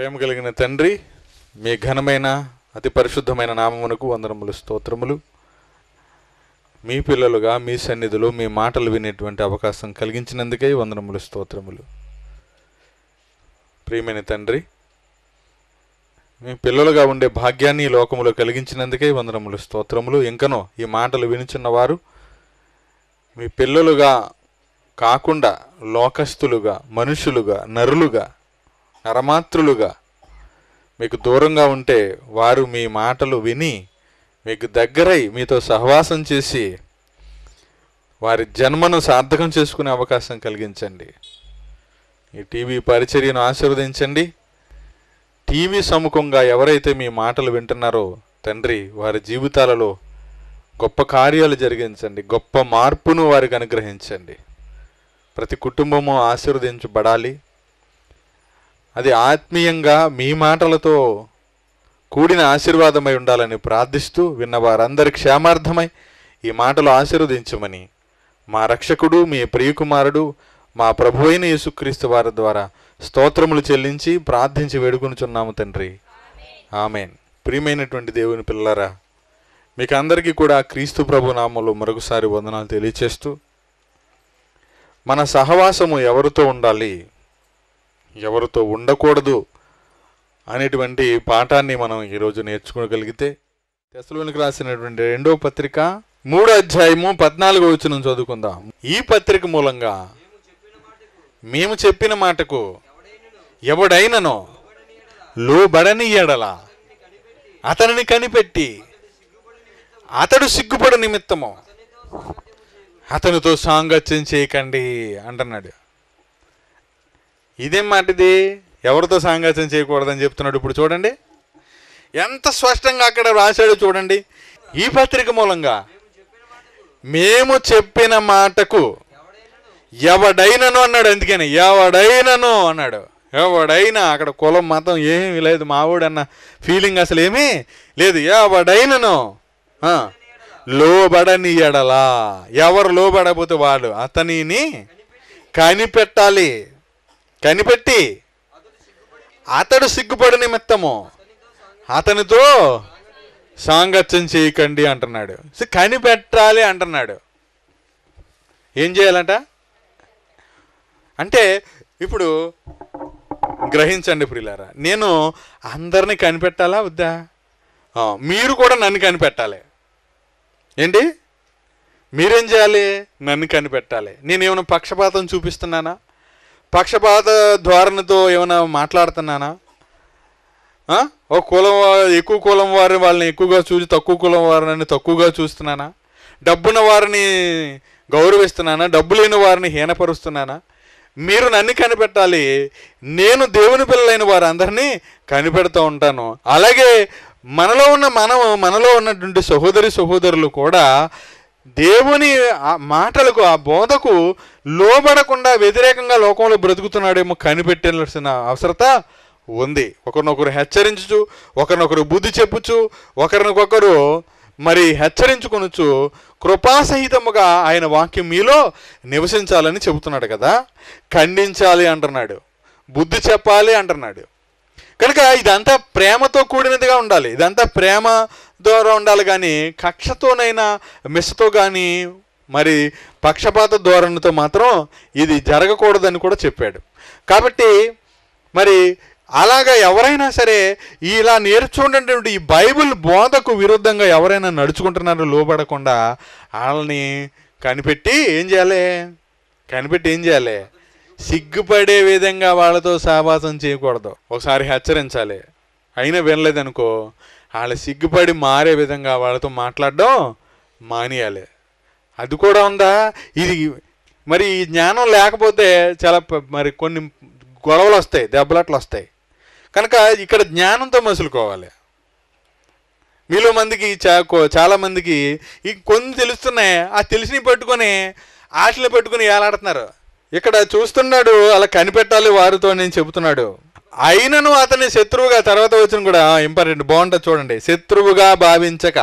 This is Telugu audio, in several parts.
ప్రేమ కలిగిన తండ్రి మీ ఘనమైన అతి పరిశుద్ధమైన నామమునకు వందనములు స్తోత్రములు మీ పిల్లలుగా మీ సన్నిధిలో మీ మాటలు వినేటువంటి అవకాశం కలిగించినందుకే వందనములు స్తోత్రములు ప్రియమైన తండ్రి మీ పిల్లలుగా ఉండే భాగ్యాన్ని ఈ లోకములో కలిగించినందుకే వందనములు స్తోత్రములు ఇంకనో ఈ మాటలు వినుచున్నవారు మీ పిల్లలుగా కాకుండా లోకస్తులుగా మనుషులుగా నరులుగా నరమాత్రులుగా మీకు దూరంగా ఉంటే వారు మీ మాటలు విని మీకు దగ్గరై మీతో సహవాసం చేసి వారి జన్మను సార్థకం చేసుకునే అవకాశం కలిగించండి ఈ టీవీ పరిచర్యను ఆశీర్వదించండి టీవీ సముఖంగా ఎవరైతే మీ మాటలు వింటున్నారో తండ్రి వారి జీవితాలలో గొప్ప కార్యాలు జరిగించండి గొప్ప మార్పును వారికి అనుగ్రహించండి ప్రతి కుటుంబము ఆశీర్వదించబడాలి అది ఆత్మీయంగా మీ మాటలతో కూడిన ఆశీర్వాదమై ఉండాలని ప్రార్థిస్తూ విన్న వారందరి క్షేమార్థమై ఈ మాటలు ఆశీర్వదించమని మా రక్షకుడు మీ ప్రియకుమారుడు మా ప్రభు అయిన యేసుక్రీస్తు వారి ద్వారా స్తోత్రములు చెల్లించి ప్రార్థించి వేడుకొనుచున్నాము తండ్రి ఆమెన్ ప్రియమైనటువంటి దేవుని పిల్లరా మీకు అందరికీ కూడా క్రీస్తు ప్రభు నామంలో మరొకసారి వందనాలు తెలియచేస్తూ మన సహవాసము ఎవరితో ఉండాలి ఎవరితో ఉండకూడదు అనేటువంటి పాఠాన్ని మనం ఈరోజు నేర్చుకోగలిగితే తెసలోనికి రాసినటువంటి రెండో పత్రిక మూడో అధ్యాయము పద్నాలుగో వచనం చదువుకుందాం ఈ పత్రిక మూలంగా మేము చెప్పిన మాటకు ఎవడైనను లోబడని ఎడల అతనిని కనిపెట్టి అతడు సిగ్గుపడు నిమిత్తము అతనితో సాంగత్యం చేయకండి అంటున్నాడు ఇదేం మాట ఇది ఎవరితో సాంగత్యం చేయకూడదని చెప్తున్నాడు ఇప్పుడు చూడండి ఎంత స్పష్టంగా అక్కడ రాశాడో చూడండి ఈ పత్రిక మూలంగా మేము చెప్పిన మాటకు ఎవడైనను అన్నాడు అందుకని ఎవడైనను అన్నాడు ఎవడైనా అక్కడ కులం మతం ఏమీ లేదు మావాడు అన్న ఫీలింగ్ అసలు ఏమీ లేదు ఎవడైనను ఆ, లోబడని ఎడలా ఎవరు లోబడకపోతే వాళ్ళు అతనిని కనిపెట్టాలి కనిపెట్టి అతడు సిగ్గుపడు నిమిత్తము అతనితో సాంగత్యం చేయకండి అంటున్నాడు సో కనిపెట్టాలి అంటున్నాడు ఏం చేయాలంట అంటే ఇప్పుడు గ్రహించండి ప్రియులారా నేను అందరినీ కనిపెట్టాలా వద్దా ఆ, మీరు కూడా నన్ను కనిపెట్టాలి ఏంటి మీరేం చేయాలి నన్ను కనిపెట్టాలి నేను ఏమైనా పక్షపాతం చూపిస్తున్నానా పక్షపాత ధోరణితో ఏమైనా మాట్లాడుతున్నానా ఆ? ఒక కులం వా- ఎక్కువ కులం వారిని వాళ్ళని ఎక్కువగా చూసి తక్కువ కులం వారిని తక్కువగా చూస్తున్నానా డబ్బున్న వారిని గౌరవిస్తున్నానా డబ్బు లేని వారిని హీనపరుస్తున్నానా మీరు నన్ను కనిపెట్టాలి నేను దేవుని పిల్లలైన వారందరినీ కనిపెడుతూ ఉంటాను అలాగే మనలో ఉన్న మనం మనలో ఉన్నటువంటి సహోదరి సహోదరులు కూడా దేవుని ఆ మాటలకు ఆ బోధకు లోబడకుండా వ్యతిరేకంగా లోకంలో బ్రతుకుతున్నాడేమో కనిపెట్టాల్సిన అవసరత ఉంది ఒకరినొకరు హెచ్చరించుచు ఒకరినొకరు బుద్ధి చెప్పుచు ఒకరినొకరు మరి హెచ్చరించుకొనొచ్చు కృపాసహితముగా ఆయన వాక్యం మీలో నివసించాలని చెబుతున్నాడు కదా ఖండించాలి అంటున్నాడు బుద్ధి చెప్పాలి అంటున్నాడు కనుక ఇదంతా ప్రేమతో కూడినదిగా ఉండాలి ఇదంతా ప్రేమ ద్వారా ఉండాలి కానీ కక్షతోనైనా మిస్సతో కానీ మరి పక్షపాత ధోరణితో మాత్రం ఇది జరగకూడదని కూడా చెప్పాడు కాబట్టి మరి అలాగా ఎవరైనా సరే ఇలా నేర్చుకున్నటువంటి ఈ బైబిల్ బోధకు విరుద్ధంగా ఎవరైనా నడుచుకుంటున్నారో లోబడకుండా వాళ్ళని కనిపెట్టి ఏం చేయాలి కనిపెట్టి ఏం చేయాలి సిగ్గుపడే విధంగా వాళ్ళతో సహవాసం చేయకూడదు ఒకసారి హెచ్చరించాలి అయినా వినలేదనుకో వాళ్ళు సిగ్గుపడి మారే విధంగా వాళ్ళతో మాట్లాడడం మానేయాలి అది కూడా ఉందా ఇది మరి ఈ జ్ఞానం లేకపోతే చాలా ప- మరి కొన్ని గొడవలు వస్తాయి దెబ్బలాట్లు వస్తాయి కనుక ఇక్కడ జ్ఞానంతో మసులుకోవాలి మీలో మందికి చా కో- చాలా మందికి ఈ కొన్ని తెలుస్తున్నాయి ఆ తెలిసినవి పట్టుకొని ఆటలు పెట్టుకుని ఏలాడుతున్నారు ఇక్కడ చూస్తున్నాడు అలా కనిపెట్టాలి వారితో నేను చెబుతున్నాడు అయినను అతని శత్రువుగా తర్వాత వచ్చిన కూడా ఇంపార్టెంట్ బాగుంటుంది చూడండి శత్రువుగా భావించక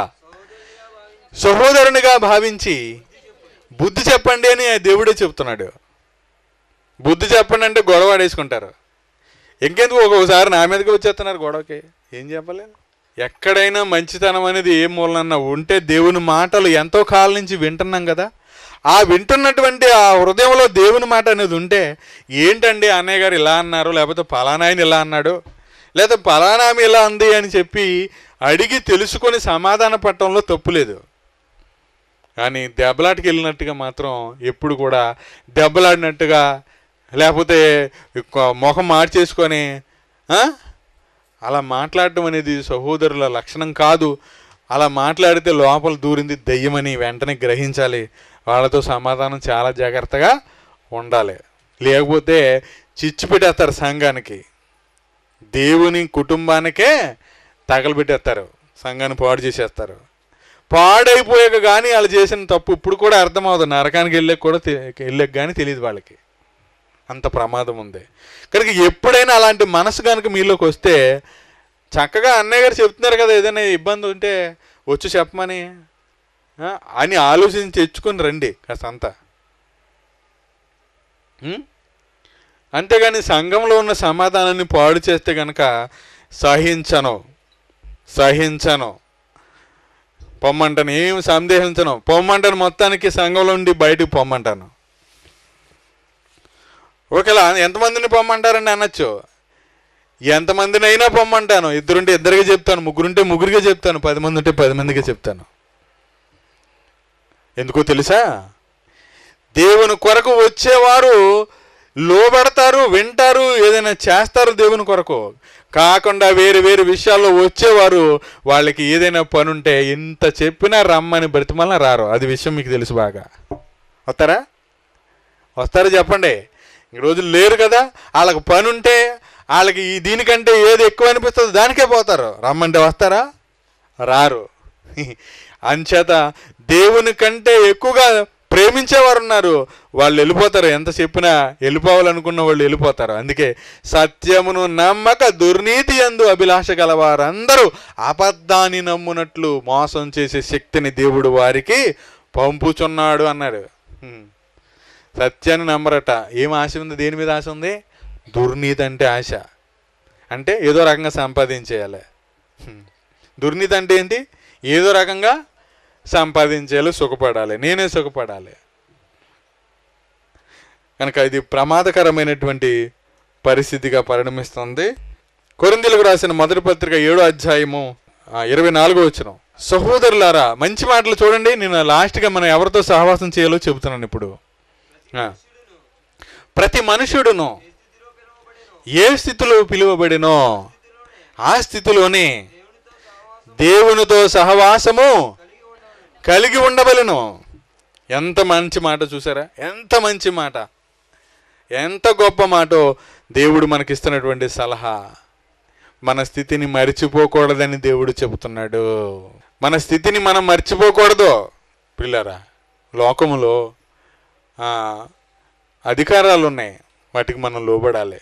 సహోదరునిగా భావించి బుద్ధి చెప్పండి అని దేవుడే చెప్తున్నాడు బుద్ధి చెప్పండి అంటే గొడవ ఆడేసుకుంటారు ఇంకెందుకు ఒక్కొక్కసారి నా మీదకి వచ్చేస్తున్నారు గొడవకి ఏం చెప్పలేను ఎక్కడైనా మంచితనం అనేది ఏ మూలనన్నా ఉంటే దేవుని మాటలు ఎంతో కాలం నుంచి వింటున్నాం కదా ఆ వింటున్నటువంటి ఆ హృదయంలో దేవుని మాట అనేది ఉంటే ఏంటండి అన్నయ్య గారు ఇలా అన్నారు లేకపోతే పలానా ఆయన ఇలా అన్నాడు లేదా పలానా ఆమె ఇలా అంది అని చెప్పి అడిగి తెలుసుకొని సమాధాన పట్టడంలో తప్పులేదు కానీ దెబ్బలాటకి వెళ్ళినట్టుగా మాత్రం ఎప్పుడు కూడా దెబ్బలాడినట్టుగా లేకపోతే ఎక్కువ ముఖం మార్చేసుకొని ఆ? అలా మాట్లాడటం అనేది సహోదరుల లక్షణం కాదు అలా మాట్లాడితే లోపల దూరింది దెయ్యమని వెంటనే గ్రహించాలి వాళ్ళతో సమాధానం చాలా జాగ్రత్తగా ఉండాలి లేకపోతే చిచ్చు పెట్టేస్తారు సంఘానికి దేవుని కుటుంబానికే తగలబెట్టేస్తారు సంఘాన్ని పాడు చేసేస్తారు పాడైపోయాక కానీ వాళ్ళు చేసిన తప్పు ఇప్పుడు కూడా అర్థమవుతుంది నరకానికి వెళ్ళాక కూడా తె- వెళ్ళాక కానీ తెలియదు వాళ్ళకి అంత ప్రమాదం ఉంది కనుక ఎప్పుడైనా అలాంటి మనసు కనుక మీలోకి వస్తే చక్కగా అన్నయ్య గారు చెప్తున్నారు కదా ఏదైనా ఇబ్బంది ఉంటే వచ్చి చెప్పమని ఆ, అని ఆలోచించి తెచ్చుకొని రండి కాస్తంతా ఉం? అంతేగాని సంఘంలో ఉన్న సమాధానాన్ని పాడు చేస్తే కనుక సహించను సహించను పొమ్మంటాను ఏం సందేహించను పొమ్మంటాను మొత్తానికి సంఘంలో ఉండి బయటికి పొమ్మంటాను ఒకవేళ ఎంతమందిని పొమ్మంటారని అనొచ్చు ఎంతమందిని అయినా పొమ్మంటాను ఇద్దరుంటే ఇద్దరికి చెప్తాను ముగ్గురుంటే ముగ్గురికే చెప్తాను పది మంది ఉంటే పది మందికే చెప్తాను ఎందుకో తెలుసా దేవుని కొరకు వచ్చేవారు లోబడతారు వింటారు ఏదైనా చేస్తారు దేవుని కొరకు కాకుండా వేరు వేరు విషయాల్లో వచ్చేవారు వాళ్ళకి ఏదైనా పని ఉంటే ఎంత చెప్పినా రమ్మని బ్రతిమల్ని రారు అది విషయం మీకు తెలుసు బాగా వస్తారా వస్తారా చెప్పండి ఈ రోజులు లేరు కదా వాళ్ళకి పని ఉంటే వాళ్ళకి ఈ దీనికంటే ఏది ఎక్కువ అనిపిస్తుందో దానికే పోతారు రమ్మంటే వస్తారా రారు అంచేత దేవుని కంటే ఎక్కువగా ప్రేమించేవారు ఉన్నారు వాళ్ళు వెళ్ళిపోతారు ఎంత చెప్పినా వెళ్ళిపోవాలనుకున్న వాళ్ళు వెళ్ళిపోతారు అందుకే సత్యమును నమ్మక దుర్నీతి ఎందు అభిలాష గలవారందరూ అబద్ధాన్ని నమ్మునట్లు మోసం చేసే శక్తిని దేవుడు వారికి పంపుచున్నాడు అన్నాడు హ్మ్. సత్యాన్ని నమ్మరట ఏం ఆశ ఉంది దేని మీద ఆశ ఉంది దుర్నీతి అంటే ఆశ అంటే ఏదో రకంగా సంపాదించేయాలి హ్మ్. దుర్నీతి అంటే ఏంటి ఏదో రకంగా సంపాదించేయాలి సుఖపడాలి నేనే సుఖపడాలి కనుక ఇది ప్రమాదకరమైనటువంటి పరిస్థితిగా పరిణమిస్తుంది కొరిందీలకు రాసిన మొదటి పత్రిక ఏడో అధ్యాయము ఆ, ఇరవై నాలుగో వచ్చిన సహోదరులారా మంచి మాటలు చూడండి నేను లాస్ట్గా మనం ఎవరితో సహవాసం చేయాలో చెబుతున్నాను ఇప్పుడు ఆ. ప్రతి మనుషుడును ఏ స్థితిలో పిలువబడినో ఆ స్థితిలోనే దేవునితో సహవాసము కలిగి ఉండవలను ఎంత మంచి మాట చూసారా ఎంత మంచి మాట ఎంత గొప్ప మాటో దేవుడు మనకిస్తున్నటువంటి సలహా మన స్థితిని మర్చిపోకూడదని దేవుడు చెబుతున్నాడు మన స్థితిని మనం మర్చిపోకూడదు పిల్లరా లోకములో ఆ, అధికారాలు ఉన్నాయి వాటికి మనం లోబడాలి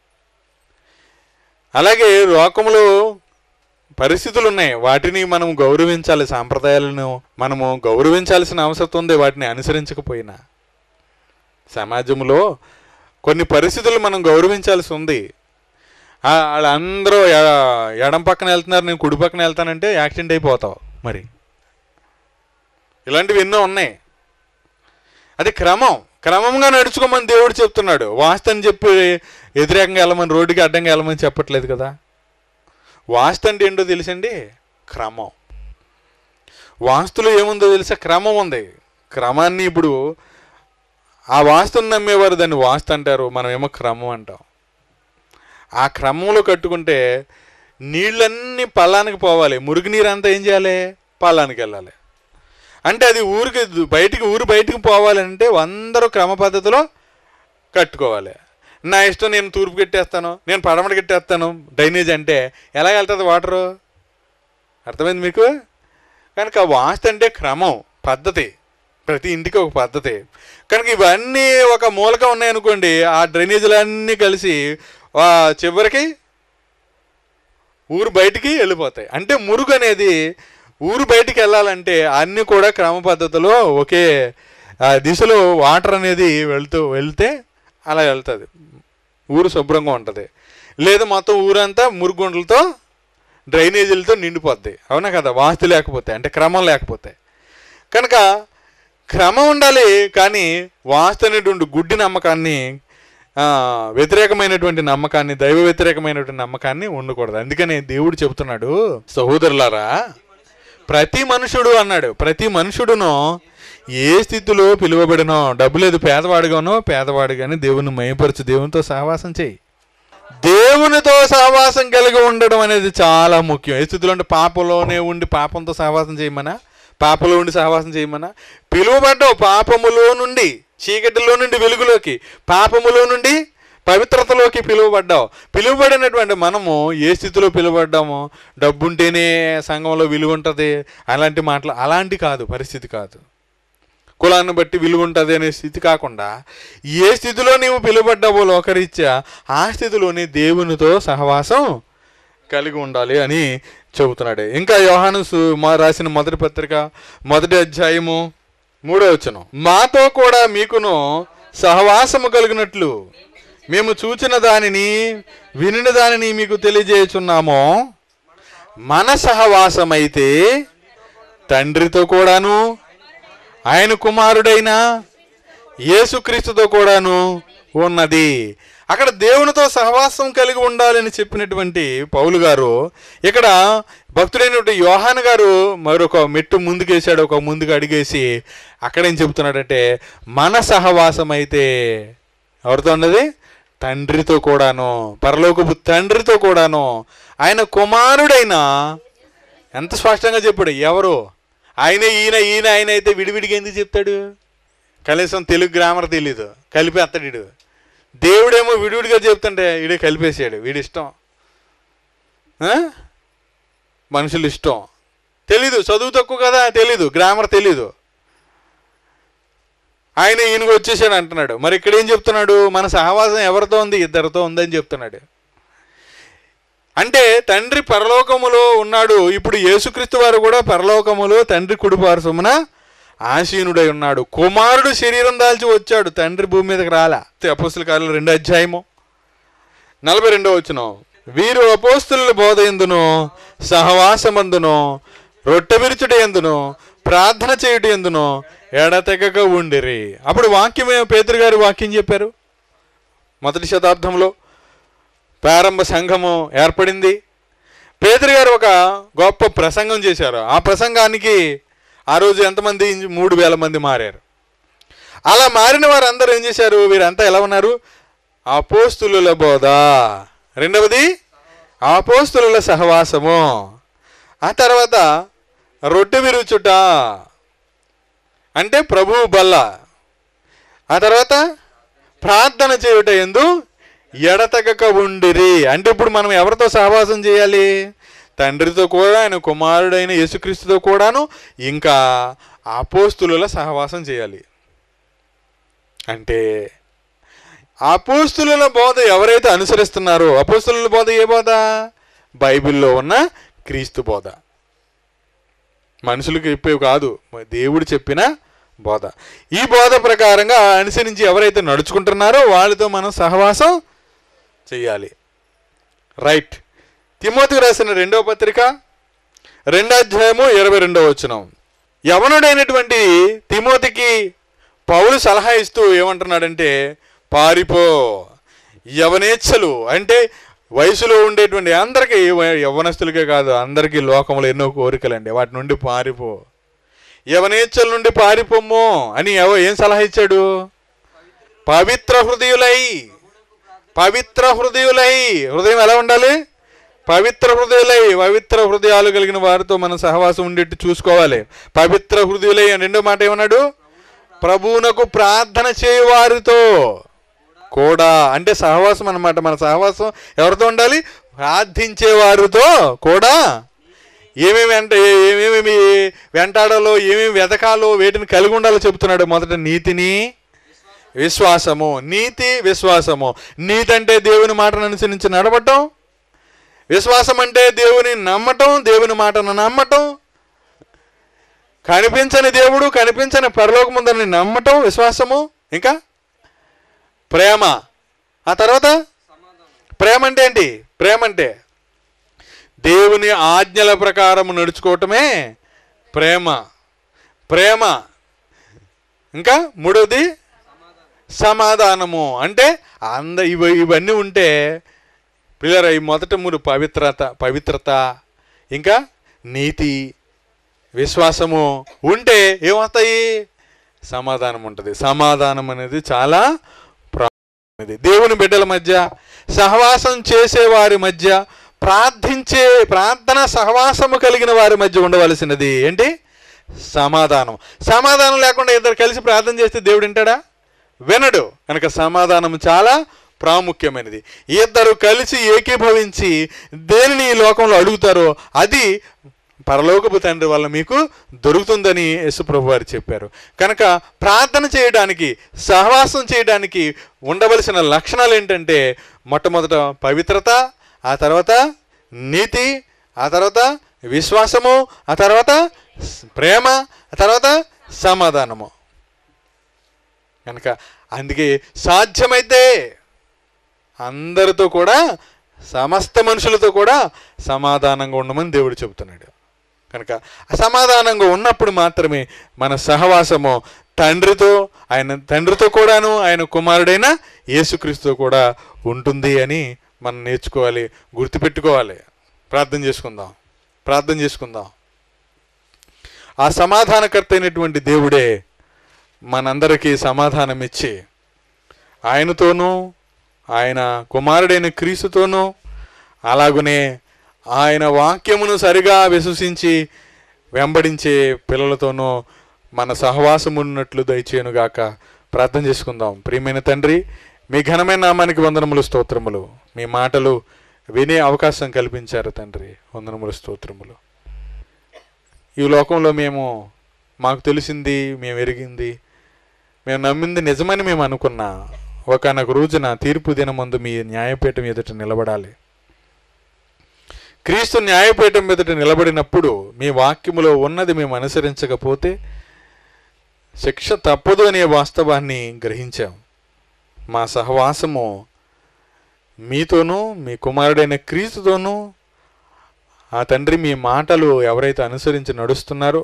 అలాగే లోకములో పరిస్థితులు ఉన్నాయి వాటిని మనం గౌరవించాలి సాంప్రదాయాలను మనము గౌరవించాల్సిన అవసరం ఉంది వాటిని అనుసరించకపోయినా సమాజంలో కొన్ని పరిస్థితులు మనం గౌరవించాల్సి ఉంది ఆ, వాళ్ళందరూ ఎ- ఎడం పక్కన వెళ్తున్నారు నేను కుడి పక్కన వెళ్తానంటే యాక్సిడెంట్ అయిపోతావు మరి ఇలాంటివి ఎన్నో ఉన్నాయి అది క్రమం క్రమంగా నడుచుకోమని దేవుడు చెప్తున్నాడు వాస్తు అని చెప్పి వ్యతిరేకంగా వెళ్ళమని రోడ్డుకి అడ్డంగా వెళ్ళమని చెప్పట్లేదు కదా వాస్తు అంటే ఏంటో తెలుసండి క్రమం వాస్తులో ఏముందో తెలుసా క్రమం ఉంది క్రమాన్ని ఇప్పుడు ఆ వాస్తుని నమ్మేవారు దాన్ని వాస్తు అంటారు మనం ఏమో క్రమం అంటాం ఆ క్రమంలో కట్టుకుంటే నీళ్ళన్నీ పల్లానికి పోవాలి మురుగునీరు అంతా ఏం చేయాలి పల్లానికి వెళ్ళాలి అంటే అది ఊరికి బయటికి ఊరు బయటికి పోవాలంటే అందరూ క్రమ పద్ధతిలో కట్టుకోవాలి నా ఇష్టం నేను తూర్పు కట్టేస్తాను నేను పడమట కట్టేస్తాను డ్రైనేజ్ అంటే ఎలా వెళ్తుంది వాటరు అర్థమైంది మీకు కనుక వాస్తు అంటే క్రమం పద్ధతి ప్రతి ఇంటికి ఒక పద్ధతి కనుక ఇవన్నీ ఒక మూలక ఉన్నాయనుకోండి ఆ డ్రైనేజీలన్నీ కలిసి ఆ చివరికి ఊరు బయటికి వెళ్ళిపోతాయి అంటే మురుగు అనేది ఊరు బయటికి వెళ్ళాలంటే అన్నీ కూడా క్రమ పద్ధతిలో ఒకే ఆ, దిశలో వాటర్ అనేది వెళ్తూ వెళ్తే అలా వెళ్తుంది ఊరు శుభ్రంగా ఉంటుంది లేదా మొత్తం ఊరంతా మురుగుండ్లతో డ్రైనేజీలతో నిండిపోద్ది అవునా కదా వాస్తు లేకపోతే అంటే క్రమం లేకపోతే కనుక క్రమం ఉండాలి కానీ వాస్తు అనేటువంటి గుడ్డి నమ్మకాన్ని ఆ, వ్యతిరేకమైనటువంటి నమ్మకాన్ని దైవ వ్యతిరేకమైనటువంటి నమ్మకాన్ని ఉండకూడదు అందుకని దేవుడు చెబుతున్నాడు సహోదరులారా ప్రతి మనుషుడు అన్నాడు ప్రతి మనుషుడును ఏ స్థితిలో పిలువబడినో డబ్బు లేదు పేదవాడుగానో పేదవాడుగాని దేవుని మయపరచు దేవునితో సహవాసం చేయి దేవునితో సహవాసం కలిగి ఉండడం అనేది చాలా ముఖ్యం ఏ స్థితిలో అంటే పాపంలోనే ఉండి పాపంతో సహవాసం చేయమనా పాపంలో ఉండి సహవాసం చేయమనా పిలువబడ్డావు పాపములో నుండి చీకటిలో నుండి వెలుగులోకి పాపములో నుండి పవిత్రతలోకి పిలువబడ్డావు పిలువబడినటువంటి మనము ఏ స్థితిలో పిలువబడ్డామో డబ్బుంటేనే సంఘంలో విలువ ఉంటుంది అలాంటి మాటలు అలాంటి కాదు పరిస్థితి కాదు కులాన్ని బట్టి విలువ ఉంటుంది అనే స్థితి కాకుండా ఏ స్థితిలో నీవు పిలువబడ్డావో లోకరీత్యా ఆ స్థితిలోనే దేవునితో సహవాసం కలిగి ఉండాలి అని చెబుతున్నాడు ఇంకా యోహాను సు- మా రాసిన మొదటి పత్రిక మొదటి అధ్యాయము మూడో వచనం మాతో కూడా మీకును సహవాసము కలిగినట్లు మేము చూచిన దానిని వినిన దానిని మీకు తెలియజేయుచున్నామో మన సహవాసమైతే తండ్రితో కూడాను ఆయన కుమారుడైన యేసుక్రీస్తుతో కూడాను ఉన్నది అక్కడ దేవునితో సహవాసం కలిగి ఉండాలని చెప్పినటువంటి పౌలు గారు ఇక్కడ భక్తుడైనటువంటి యోహాన్ గారు మరొక మెట్టు ముందుకేసాడు ఒక ముందుకు అడిగేసి అక్కడేం చెబుతున్నాడంటే మన సహవాసం అయితే ఎవరితో ఉన్నది తండ్రితో కూడాను పరలోకపు తండ్రితో కూడాను ఆయన కుమారుడైన ఎంత స్పష్టంగా చెప్పాడు ఎవరు ఆయన ఈయన ఈయన ఆయన అయితే విడివిడిగా ఎందుకు చెప్తాడు కనీసం తెలుగు గ్రామర్ తెలీదు కలిపేస్తాడు వీడు దేవుడేమో విడివిడిగా చెప్తుంటే వీడే కలిపేసాడు వీడి ఇష్టం ఆ? మనుషులు ఇష్టం తెలీదు చదువు తక్కువ కదా తెలీదు గ్రామర్ తెలీదు ఆయన ఈయనకు వచ్చేసాడు అంటున్నాడు మరి ఇక్కడ ఏం చెప్తున్నాడు మన సహవాసం ఎవరితో ఉంది ఇద్దరితో ఉందని చెప్తున్నాడు అంటే తండ్రి పరలోకములో ఉన్నాడు ఇప్పుడు యేసుక్రీస్తు వారు కూడా పరలోకములో తండ్రి కుడిపార్సమున ఆసీనుడై ఉన్నాడు కుమారుడు శరీరం దాల్చి వచ్చాడు తండ్రి భూమి మీదకి రాలా అపోస్తుల కాలంలో రెండు అధ్యాయము నలభై రెండో వచ్చిన వీరు అపోస్తుల బోధ ఎందును సహవాసమందును రొట్టె విరుచుట ఎందును ప్రార్థన చేయుట ఎందును ఎడతెగక ఉండిరి అప్పుడు వాక్యం పేతురు గారు వాక్యం చెప్పారు మొదటి శతాబ్దంలో ప్రారంభ సంఘము ఏర్పడింది పేదరి గారు ఒక గొప్ప ప్రసంగం చేశారు ఆ ప్రసంగానికి ఆ రోజు ఎంతమంది మూడు వేల మంది మారారు అలా మారిన వారందరూ ఏం చేశారు వీరంతా ఎలా ఉన్నారు అపోస్తులుల బోధ రెండవది అపోస్తులుల సహవాసము ఆ తర్వాత రొట్టె విరుచుట అంటే ప్రభువు బల్ల ఆ తర్వాత ప్రార్థన చేయుట ఎందు ఎడతెగక ఉండిరి అంటే ఇప్పుడు మనం ఎవరితో సహవాసం చేయాలి తండ్రితో కూడా ఆయన కుమారుడైన యేసుక్రీస్తుతో కూడాను ఇంకా అపోస్తుల సహవాసం చేయాలి అంటే అపోస్తుల బోధ ఎవరైతే అనుసరిస్తున్నారో అపోస్తుల బోధ ఏ బోధ బైబిల్లో ఉన్న క్రీస్తు బోధ మనుషులకు చెప్పేవి కాదు దేవుడు చెప్పిన బోధ ఈ బోధ ప్రకారంగా అనుసరించి ఎవరైతే నడుచుకుంటున్నారో వాళ్ళతో మనం సహవాసం చెయ్యాలి రైట్ తిమోతికి రాసిన రెండవ పత్రిక రెండో అధ్యాయము ఇరవై రెండవ వచనం యవనుడైనటువంటి తిమోతికి పౌలు సలహా ఇస్తూ ఏమంటున్నాడంటే పారిపో యవనేచ్ఛలు అంటే వయసులో ఉండేటువంటి అందరికీ య- యవ్వనస్తులకే కాదు అందరికీ లోకంలో ఎన్నో కోరికలండి వాటి నుండి పారిపో యవనేచ్ఛల నుండి పారిపోమ్మో అని ఎవ ఏం సలహా ఇచ్చాడు పవిత్ర హృదయులై పవిత్ర హృదయులై హృదయం ఎలా ఉండాలి పవిత్ర హృదయులై పవిత్ర హృదయాలు కలిగిన వారితో మనం సహవాసం ఉండేట్టు చూసుకోవాలి పవిత్ర హృదయులై అని రెండో మాట ఏమన్నాడు ప్రభువునకు ప్రార్థన చేయవారితో కూడా అంటే సహవాసం అన్నమాట మన సహవాసం ఎవరితో ఉండాలి ప్రార్థించే వారితో కూడా ఏమేమి అంటే ఏమేమి వెంటాడాలో ఏమేమి వెతకాలో వేటిని కలిగి ఉండాలో చెబుతున్నాడు మొదట నీతిని విశ్వాసము నీతి విశ్వాసము నీతి అంటే దేవుని మాటను అనుసరించి నడవటం విశ్వాసం అంటే దేవుని నమ్మటం దేవుని మాటను నమ్మటం కనిపించని దేవుడు కనిపించని పరలోకముందని నమ్మటం విశ్వాసము ఇంకా ప్రేమ ఆ తర్వాత ప్రేమ అంటే ఏంటి ప్రేమ అంటే దేవుని ఆజ్ఞల ప్రకారం నడుచుకోవటమే ప్రేమ ప్రేమ ఇంకా మూడవది సమాధానము అంటే అంద ఇవ ఇవన్నీ ఉంటే పిల్లరా ఈ మొదట మూడు పవిత్రత పవిత్రత ఇంకా నీతి విశ్వాసము ఉంటే ఏమవుతాయి సమాధానం ఉంటుంది సమాధానం అనేది చాలా ప్రాముఖ్యమైనది దేవుని బిడ్డల మధ్య సహవాసం చేసే వారి మధ్య ప్రార్థించే ప్రార్థన సహవాసము కలిగిన వారి మధ్య ఉండవలసినది ఏంటి సమాధానం సమాధానం లేకుండా ఇద్దరు కలిసి ప్రార్థన చేస్తే దేవుడు వింటాడా వినడు కనుక సమాధానం చాలా ప్రాముఖ్యమైనది ఇద్దరు కలిసి ఏకీభవించి దేనిని ఈ లోకంలో అడుగుతారో అది పరలోకపు తండ్రి వల్ల మీకు దొరుకుతుందని యేసుప్రభు వారు చెప్పారు కనుక ప్రార్థన చేయడానికి సహవాసం చేయడానికి ఉండవలసిన లక్షణాలు ఏంటంటే మొట్టమొదట పవిత్రత ఆ తర్వాత నీతి ఆ తర్వాత విశ్వాసము ఆ తర్వాత స్- ప్రేమ ఆ తర్వాత సమాధానము కనుక అందుకే సాధ్యమైతే అందరితో కూడా సమస్త మనుషులతో కూడా సమాధానంగా ఉండమని దేవుడు చెబుతున్నాడు కనుక సమాధానంగా ఉన్నప్పుడు మాత్రమే మన సహవాసము తండ్రితో ఆయన తండ్రితో కూడాను ఆయన కుమారుడైన యేసుక్రీస్తుతో కూడా ఉంటుంది అని మనం నేర్చుకోవాలి గుర్తుపెట్టుకోవాలి ప్రార్థన చేసుకుందాం ప్రార్థన చేసుకుందాం ఆ సమాధానకర్త అయినటువంటి దేవుడే మనందరికీ సమాధానం ఇచ్చి ఆయనతోనూ ఆయన కుమారుడైన క్రీస్తుతోనూ అలాగునే ఆయన వాక్యమును సరిగా విశ్వసించి వెంబడించే పిల్లలతోనూ మన సహవాసం ఉన్నట్లు దయచేయనుగాక ప్రార్థన చేసుకుందాం ప్రియమైన తండ్రి మీ ఘనమైన నామానికి వందనములు స్తోత్రములు మీ మాటలు వినే అవకాశం కల్పించారు తండ్రి వందనములు స్తోత్రములు ఈ లోకంలో మేము మాకు తెలిసింది మేము ఎరిగింది మేము నమ్మింది నిజమని మేము అనుకున్నా ఒకనొక రోజున తీర్పు దినమందు మీ న్యాయపీఠం ఎదుట నిలబడాలి క్రీస్తు న్యాయపీఠం ఎదుట నిలబడినప్పుడు మీ వాక్యములో ఉన్నది మేము అనుసరించకపోతే శిక్ష తప్పదు అనే వాస్తవాన్ని గ్రహించాం మా సహవాసము మీతోనూ మీ కుమారుడైన క్రీస్తుతోనూ ఆ తండ్రి మీ మాటలు ఎవరైతే అనుసరించి నడుస్తున్నారో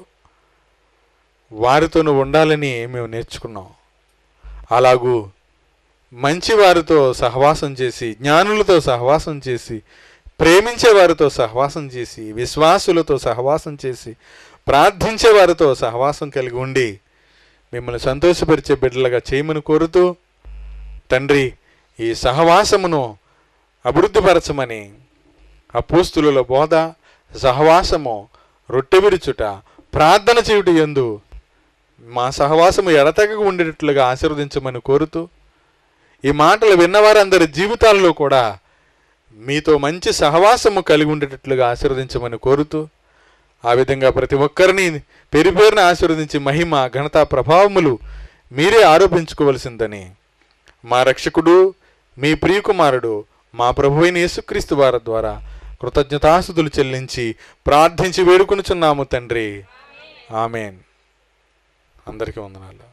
వారితోనూ ఉండాలని మేము నేర్చుకున్నాం అలాగూ మంచి వారితో సహవాసం చేసి జ్ఞానులతో సహవాసం చేసి ప్రేమించే వారితో సహవాసం చేసి విశ్వాసులతో సహవాసం చేసి ప్రార్థించే వారితో సహవాసం కలిగి ఉండి మిమ్మల్ని సంతోషపరిచే బిడ్డలుగా చేయమని కోరుతూ తండ్రి ఈ సహవాసమును అభివృద్ధిపరచమని అపోస్తుల బోధ సహవాసము రొట్టె విరుచుట ప్రార్థన చేయుట ఎందు మా సహవాసము ఎడతెగక ఉండేటట్లుగా ఆశీర్వదించమని కోరుతూ ఈ మాటలు విన్నవారందరి జీవితాల్లో కూడా మీతో మంచి సహవాసము కలిగి ఉండేటట్లుగా ఆశీర్వదించమని కోరుతూ ఆ విధంగా ప్రతి ఒక్కరిని పేరు పేరున ఆశీర్వదించి మహిమ ఘనత ప్రభావములు మీరే ఆరోపించుకోవలసిందని మా రక్షకుడు మీ ప్రియకుమారుడు మా ప్రభు అయిన యేసుక్రీస్తు వారి ద్వారా కృతజ్ఞతాసుతులు చెల్లించి ప్రార్థించి వేడుకొనుచున్నాము తండ్రి ఆమెన్ అందరికీ వందనాలు